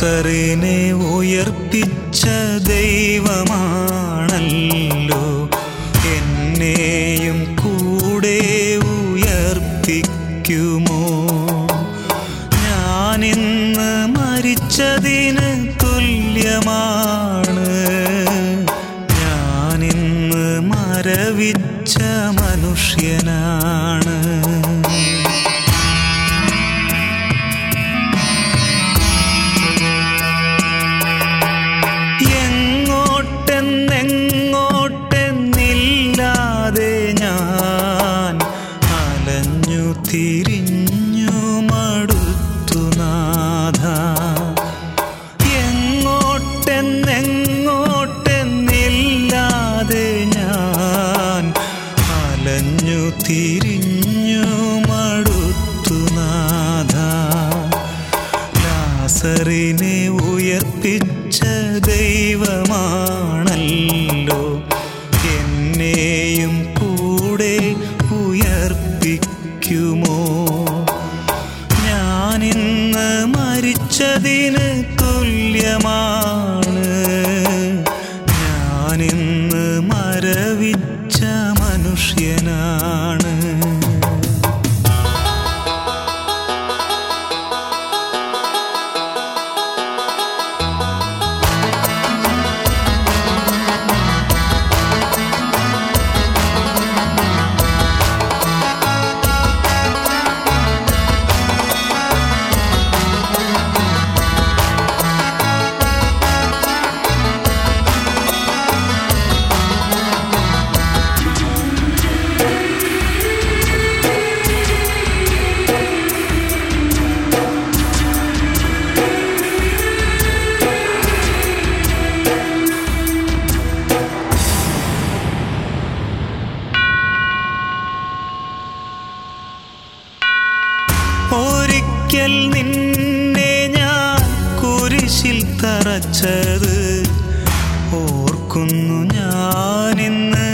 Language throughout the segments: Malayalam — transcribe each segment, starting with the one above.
ലാസറിനെ ഉയർപ്പിച്ച ദൈവമാണല്ലോ എന്നെയും കൂടെ ഉയർപ്പിക്കുമോ ഞാനിന്ന് മരിച്ചതിന് തുല്യമാണ് ഞാനിന്ന് മരവിച്ച മനുഷ്യനാണ് എങ്ങോട്ടെന്നെങ്ങോട്ടെന്നില്ലാതെ ഞാൻ അലഞ്ഞു തിരിഞ്ഞു മടുത്തു നാഥ എങ്ങോട്ടെന്നെങ്ങോട്ടെന്നില്ലാതെ ഞാൻ അലഞ്ഞു തിരിഞ്ഞു മടുത്തു നാഥ ലാസറിനെ ഉയർപ്പിച്ച ദൈവമാണല്ലോ എന്നെയും കൂടെ ഉയർപ്പിക്കുമോ ഞാനിന്ന് മരിച്ചതിന് തുല്യമാണ് ഞാനിന്ന് മരവിച്ച മനുഷ്യനാണ് ഒരിക്കൽ നിന്നെ ഞാൻ കുരിശിൽ തറച്ചത് ഓർക്കുന്നു ഞാനിന്ന്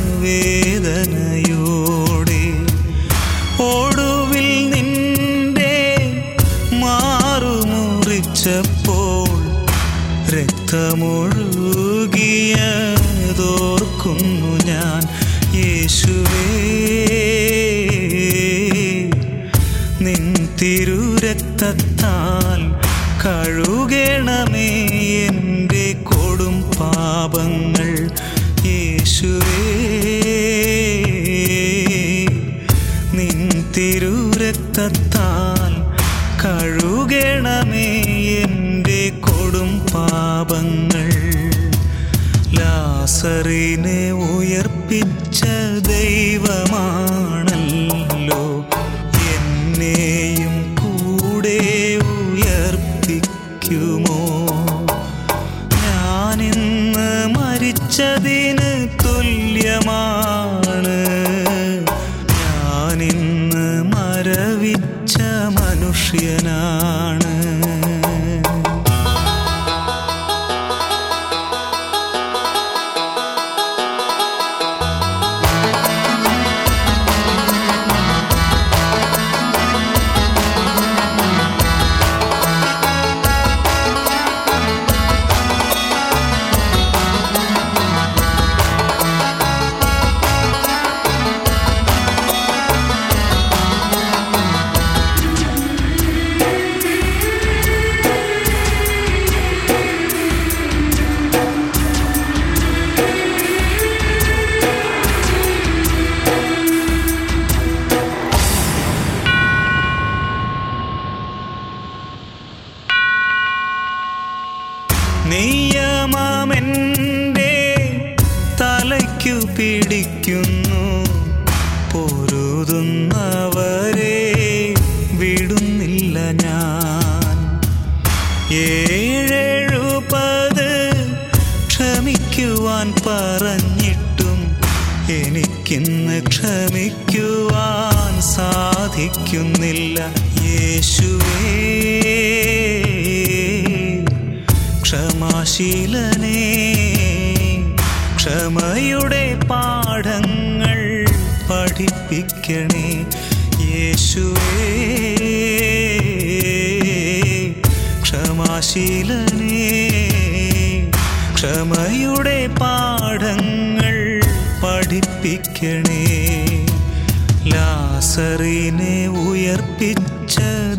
വേദനയോടെ ഒടുവിൽ നിന്റെ മാറുമുറിച്ചപ്പോൾ രക്തമൊഴുകിയതോർക്കുന്നു ഞാൻ യേശുവേ നിൻ തിരുരക്തത്താൽ കഴുകണമേ എൻ്റെ കൊടും പാപങ്ങൾ യേശുവേ നിൻ തിരുരക്തത്താൽ കഴുകണമേ എൻ്റെ കൊടും പാപങ്ങൾ ലാസറിനെ ഉയർപ്പിച്ച ദൈവമാണല്ലോ എന്നെയും കൂടെ ഉയർപ്പിക്കുമോ ഞാനിന്ന് മരിച്ചതിന് തുല്യമാണ് ഞാനിന്ന് മരവിച്ച മനുഷ്യനാണ് നിയമമെൻ്റെ തലയ്ക്കു പിടിക്കുന്നു പൊരുതുന്നവരെ വിടുന്നില്ല ഞാൻ ഏഴെഴുപത് ക്ഷമിക്കുവാൻ പറഞ്ഞിട്ടും എനിക്കിന്ന് ക്ഷമിക്കുവാൻ സാധിക്കുന്നില്ല യേശുവേ ക്ഷമാശീലനേ ക്ഷമയുടെ പാഠങ്ങൾ പഠിപ്പിക്കണേ യേശുവേ ശീലനേ ക്ഷമയുടെ പാഠങ്ങൾ പഠിപ്പിക്കണേ ലാസറിനെ ഉയർപ്പിച്ച